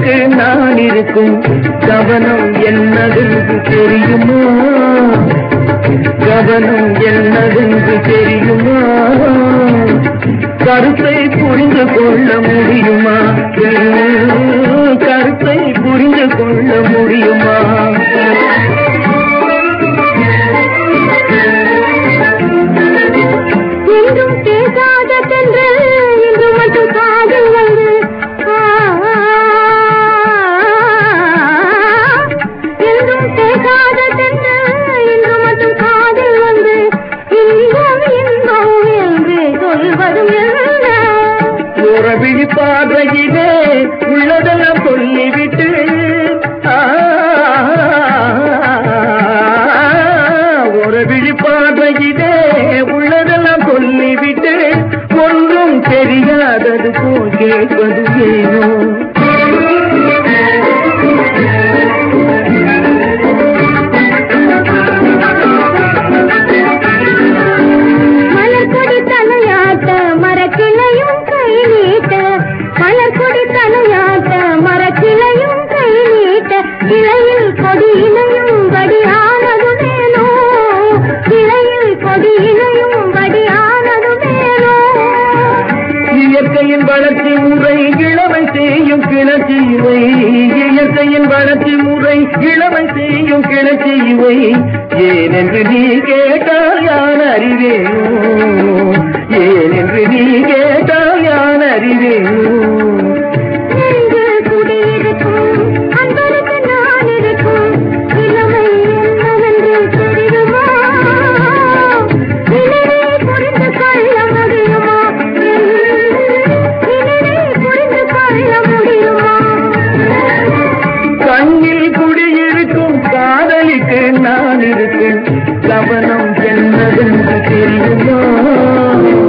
காதலுக்கு நான் இருக்கும் கவனம் என்னதென்று தெரியுமா கவனம் என்னதென்று தெரியுமா கருத்தை புரிந்து கொள்ள முடியுமா உம், கருத்தை புரிந்து கொள்ள முடியுமா என்றும் பேசாத தென்றல் இன்று மட்டும் காதில் வந்து ஆ, என்றும் பேசாத தென்றல் இன்று மட்டும் காதில் வந்து இன்பம் இன்பம் என்று சொல்வதும் என்ன உறவிழி பார்வையிலே உள்ளதெல்லாம் சொல்லிவிட்டு ஆ, உறவிழி பார்வையிலே உள்ளதெல்லாம் சொல்லிவிட்டு ஒன்றும் தெரியாதது போல் கேட்பது ஏனோ மலர்கொடி தலையாட்ட மரக்கிளையும் கை நீட்ட மலர்கொடி தலையாட்ட மரக்கிளையும் கை நீட்ட கிளையில் கொடி இணையும் படியானது மேலோ கிளையில் கொடி இணையும் படியானது மேலோ இயற்கையின் வளர்ச்சி முறை இளமை செய்யும் கிளர்ச்சி இவை இயற்கையின் வளர்ச்சி முறை இளமை செய்யும் கிளர்ச்சி இவை ஏனென்று நீ கேட்டால் யான் அறிவேனோ ஏனென்று நீ கேட்டால் யான் அறிவேனோ நெஞ்சில் குடியிருக்கும் அன்பருக்கு நான் இருக்கும் இளமை என்னவென்று தெரியுமா இனிமே புரிந்து கொள்ள முடியுமா இனிமே புரிந்து கொள்ள முடியுமா கண்ணில் குடியிருக்கும் காதலிக்கு நான் இருக்கும் கவனம் என்னதென்று தெரியுமா